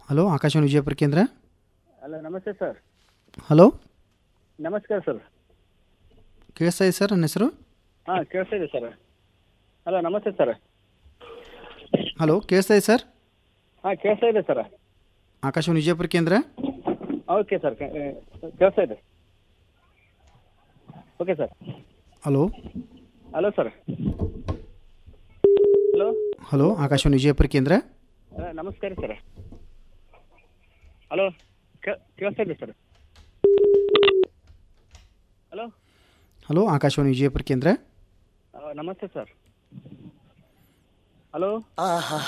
hello Akashvani Vijayapura ಕೇಂದ್ರ hello ನಮಸ್ತೆ sir hello ನಮಸ್ಕಾರ ಸರ್ ಕೇಳಿಸ್ತಾ ಇದೆ ಸರ್ ನನ್ನ ಹೆಸರು ಹಾಂ ಕೇಳಿಸ್ತಾ ಇದೆ ಸರ್ ಹಲೋ ನಮಸ್ತೆ ಸರ್ ಹಲೋ ಕೇಳಿಸ್ತಾ ಇದೆ ಸರ್ ಹಾಂ ಕೇಳಿಸ್ತಾ ಇದೆ ಸರ್ ಆಕಾಶವಾಣಿ ವಿಜಯಪುರ ಕೇಂದ್ರ ಓಕೆ ಸರ್ ಕೇಳಿಸ್ತಾ ಇದೆ okay sir hello hello sir hello hello Akashvani Vijayapura ಕೇಂದ್ರ ನಮಸ್ಕಾರ ಸರ್ ಹಲೋ ಕೇಳಿಸ್ತಾ ಇದೆ sir hello hello Akashvani Vijayapura ಕೇಂದ್ರ ನಮಸ್ತೆ ಸರ್ ಹಲೋ